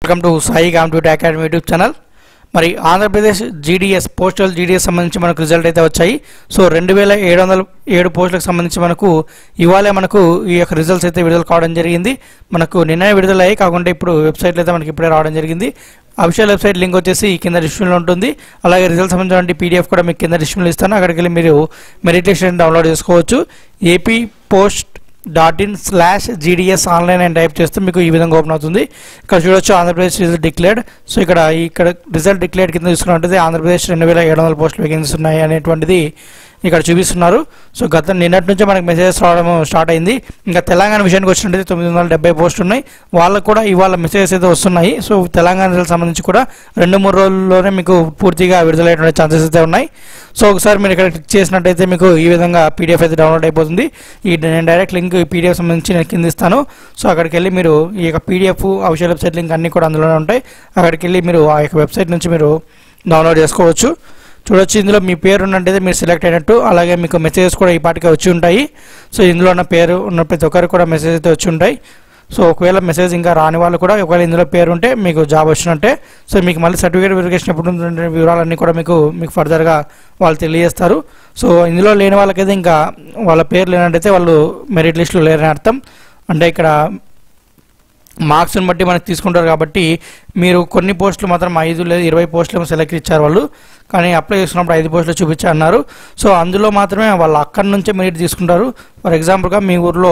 welcome to Sai competitive academy YouTube channel మరి Andhra Pradesh GDS postal GDS సంబంధించి మనకు రిజల్ట్ అయితే వచ్చాయి సో రెండు వేల ఏడు వందల ఏడు పోస్టులకు సంబంధించి మనకు ఇవాళే మనకు ఈ యొక్క రిజల్ట్స్ అయితే విడుదల కావడం జరిగింది మనకు నిన్న విడుదలయ్యాయి కాకుండా ఇప్పుడు వెబ్సైట్లో అయితే మనకి ఇప్పుడే రావడం జరిగింది అఫిషియల్ వెబ్సైట్ లింక్ వచ్చేసి కింద డిస్క్రిప్షన్లో ఉంటుంది అలాగే రిజల్ట్ సంబంధించిన పీడిఎఫ్ కూడా మీకు కింద డిస్క్రిప్షన్లో ఇస్తాను అక్కడికి వెళ్ళి మీరు మెరిట్ లిస్ట్ డౌన్లోడ్ చేసుకోవచ్చు AP post dot in slash GDS online అని టైప్ చేస్తే మీకు ఈ విధంగా ఓపెన్ అవుతుంది ఇక్కడ చూడొచ్చు ఆంధ్రప్రదేశ్ రిజల్ట్ డిక్లేర్డ్ సో ఇక్కడ ఇక్కడ రిజల్ట్ డిక్లేర్డ్ కింద చూసుకున్నట్టయితే ఆంధ్రప్రదేశ్ రెండు వేల ఏడు వందల పోస్టులు వేకెన్సీస్ ఉన్నాయి అనేటువంటిది ఇక్కడ చూపిస్తున్నారు సో గత నిన్నటి నుంచే మనకి మెసేజెస్ రావడం స్టార్ట్ అయింది ఇంకా తెలంగాణ విషయానికి వచ్చినట్టయితే తొమ్మిది వందల డెబ్బై పోస్టులు ఉన్నాయి వాళ్ళకు కూడా ఇవాళ మెసేజెస్ అయితే వస్తున్నాయి సో తెలంగాణ రిజల్ట్ సంబంధించి కూడా రెండు మూడు రోజుల్లోనే మీకు పూర్తిగా విడుదలయ్యేటువంటి ఛాన్సెస్ అయితే ఉన్నాయి సో ఒకసారి మీరు ఇక్కడ క్లిక్ చేసినట్టయితే మీకు ఈ విధంగా పీడిఎఫ్ అయితే డౌన్లోడ్ అయిపోతుంది ఈ నేను డైరెక్ట్ లింక్ పీడిఎఫ్ సంబంధించి నేను కింద ఇస్తాను సో అక్కడికి వెళ్ళి మీరు ఈ యొక్క పీడిఎఫ్ అఫిషియల్ వెబ్సైట్ లింక్ అన్నీ కూడా అందులోనే ఉంటాయి అక్కడికి వెళ్ళి మీరు ఆ యొక్క వెబ్సైట్ నుంచి మీరు డౌన్లోడ్ చేసుకోవచ్చు చూడొచ్చు ఇందులో మీ పేరు ఉన్నట్టయితే మీరు సెలెక్ట్ అయినట్టు అలాగే మీకు మెసేజెస్ కూడా ఈ పాటికి వచ్చి ఉంటాయి సో ఇందులో ఉన్న పేరు ఉన్న ప్రతి ఒక్కరికి కూడా మెసేజ్ అయితే వచ్చి ఉంటాయి సో ఒకవేళ మెసేజ్ ఇంకా రాని వాళ్ళు కూడా ఒకవేళ ఇందులో పేరు ఉంటే మీకు జాబ్ వచ్చినట్టే సో మీకు మళ్ళీ సర్టిఫికేట్ వెరిఫికేషన్ ఎప్పుడు ఉంటుందంటే వివరాలన్నీ కూడా మీకు మీకు ఫర్దర్గా వాళ్ళు తెలియజేస్తారు సో ఇందులో లేని వాళ్ళకైతే ఇంకా వాళ్ళ పేరు లేనట్టయితే వాళ్ళు మెరిట్ లిస్టులో లేరని అర్థం అంటే ఇక్కడ మార్క్స్ని బట్టి మనకు తీసుకుంటారు కాబట్టి మీరు కొన్ని పోస్టులు మాత్రం ఐదు లేదా ఇరవై పోస్టులు సెలెక్ట్ ఇచ్చారు వాళ్ళు కానీ అప్లై చేసుకున్నప్పుడు ఐదు పోస్టులు చూపించా అన్నారు సో అందులో మాత్రమే వాళ్ళు అక్కడి నుంచే మెరిట్ తీసుకుంటారు ఫర్ ఎగ్జాంపుల్గా మీ ఊర్లో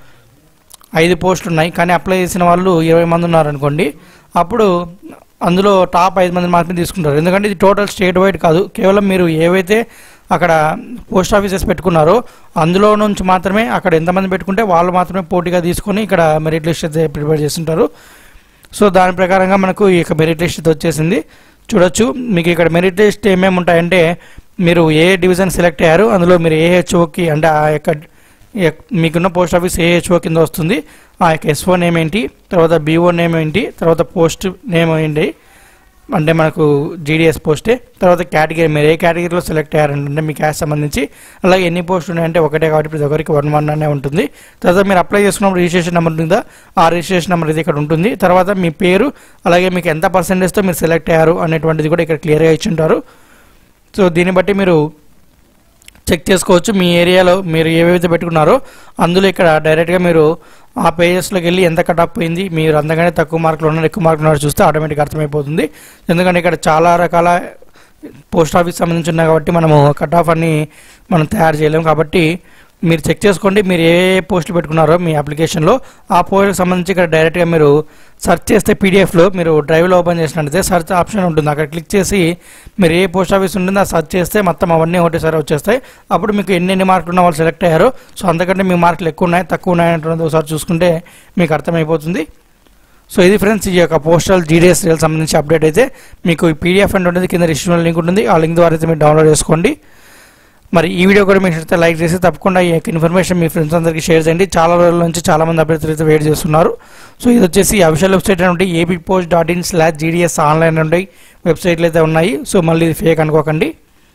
ఐదు పోస్టులు ఉన్నాయి కానీ అప్లై చేసిన వాళ్ళు ఇరవై మంది ఉన్నారు అనుకోండి అప్పుడు అందులో టాప్ ఐదు మంది మాత్రమే తీసుకుంటారు ఎందుకంటే ఇది టోటల్ స్టేట్ వైడ్ కాదు కేవలం మీరు ఏవైతే అక్కడ పోస్ట్ ఆఫీసెస్ పెట్టుకున్నారో అందులో నుంచి మాత్రమే అక్కడ ఎంతమంది పెట్టుకుంటే వాళ్ళు మాత్రమే పోటీగా తీసుకొని ఇక్కడ మెరిట్ లిస్ట్ అయితే ప్రిపేర్ చేస్తుంటారు సో దాని ప్రకారంగా మనకు ఈ యొక్క మెరిట్ లిస్ట్ అయితే వచ్చేసింది చూడొచ్చు మీకు ఇక్కడ మెరిట్ లిస్ట్ ఏమేమి ఉంటాయంటే మీరు ఏ డివిజన్ సెలెక్ట్ అయ్యారు అందులో మీరు ఏ హెచ్ఓకి అంటే ఆ యొక్క ఎక్- మీకున్న పోస్ట్ ఆఫీస్ ఏ హెచ్ఓ కింద వస్తుంది ఆ యొక్క ఎస్ఓ నేమ్ ఏంటి తర్వాత బీఓ నేమ్ ఏంటి తర్వాత పోస్ట్ నేమ్ ఏంటి అంటే మనకు జీడిఎస్ పోస్టే తర్వాత కేటగిరీ మీరు ఏ కేటగిరీలో సెలెక్ట్ అయ్యారంటే మీ క్యాస్ట్ సంబంధించి అలాగే ఎన్ని పోస్టులు ఉన్నాయంటే ఒకటే కాబట్టి ప్రతి ఒక్కరికి వన్ వన్ అనే ఉంటుంది తర్వాత మీరు అప్లై చేసుకున్నప్పుడు రిజిస్ట్రేషన్ నెంబర్ ఉందా ఆ రిజిస్ట్రేషన్ నెంబర్ ఇది ఇక్కడ ఉంటుంది తర్వాత మీ పేరు అలాగే మీకు ఎంత పర్సెంటేజ్తో మీరు సెలెక్ట్ అయ్యారు అనేటువంటిది కూడా ఇక్కడ క్లియర్గా ఇచ్చి ఉంటారు సో దీన్ని బట్టి మీరు చెక్ చేసుకోవచ్చు మీ ఏరియాలో మీరు ఏవైతే పెట్టుకున్నారో అందులో ఇక్కడ డైరెక్ట్గా మీరు ఆ పేజెస్లోకి వెళ్ళి ఎంత కట్ ఆఫ్ అయింది మీరు అంతగానే తక్కువ మార్కులు ఉన్నారు ఎక్కువ మార్కులు ఉన్నారు చూస్తే ఆటోమేటిక్గా అర్థమైపోతుంది ఎందుకంటే ఇక్కడ చాలా రకాల పోస్ట్ ఆఫీస్ సంబంధించి ఉన్నాయి కాబట్టి మనము కట్ ఆఫ్ అన్ని మనం తయారు చేయలేము కాబట్టి మీరు చెక్ చేసుకోండి మీరు ఏ ఏ పోస్టులు పెట్టుకున్నారో మీ అప్లికేషన్లో ఆ పోస్ట్కి సంబంధించి ఇక్కడ డైరెక్ట్గా మీరు సెర్చ్ చేస్తే పీడిఎఫ్లో మీరు డ్రైవ్లో ఓపెన్ చేసినట్టయితే సెర్చ్ ఆప్షన్ ఉంటుంది అక్కడ క్లిక్ చేసి మీరు ఏ పోస్ట్ ఆఫీస్ ఉంటుందో ఆ సెర్చ్ చేస్తే మొత్తం అవన్నీ ఒకటేసారి వచ్చేస్తాయి అప్పుడు మీకు ఎన్ని ఎన్ని మార్కులు ఉన్న వాళ్ళు సెలెక్ట్ అయ్యారో సో అంతకంటే మీ మార్కులు ఎక్కువ ఉన్నాయి తక్కువ ఉన్నాయి అంటున్నది ఒకసారి చూసుకుంటే మీకు అర్థమైపోతుంది సో ఇది ఫ్రెండ్స్ ఈ యొక్క పోస్టల్ జీడిఎస్ రియల్ సంబంధించి అప్డేట్ అయితే మీకు ఈ పీడిఎఫ్ అంటే ఉంటుంది కింద రిజిస్ట్రేషన్ లింక్ ఉంటుంది ఆ లింక్ ద్వారా అయితే మీరు డౌన్లోడ్ చేసుకోండి మరి ఈ వీడియో కూడా మీకు అయితే లైక్ చేసి తప్పకుండా ఈ యొక్క ఇన్ఫర్మేషన్ మీ ఫ్రెండ్స్ అందరికీ షేర్ చేయండి చాలా రోజుల నుంచి చాలా మంది అభ్యర్థులు అయితే వెయిట్ చేస్తున్నారు సో ఇది వచ్చేసి అఫిషియల్ వెబ్సైట్ నుండి AP post dot in slash GDS online నుండి వెబ్సైట్లు అయితే ఉన్నాయి సో మళ్ళీ ఇది ఫేక్ అనుకోకండి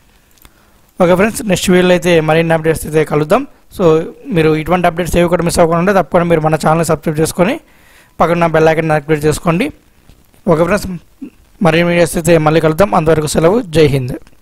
ఓకే ఫ్రెండ్స్ నెక్స్ట్ వీడియోలో అయితే మరిన్ని అప్డేట్స్ అయితే కలుద్దాం సో మీరు ఇటువంటి అప్డేట్స్ ఏవి కూడా మిస్ అవ్వకుండా తప్పకుండా మీరు మన ఛానల్ సబ్స్క్రైబ్ చేసుకొని పక్కన బెల్ ఐకన్ యాక్టివేట్ చేసుకోండి ఓకే ఫ్రెండ్స్ మరిన్ని వీడియోస్ అయితే మళ్ళీ కలుద్దాం అంతవరకు సెలవు జై హింద్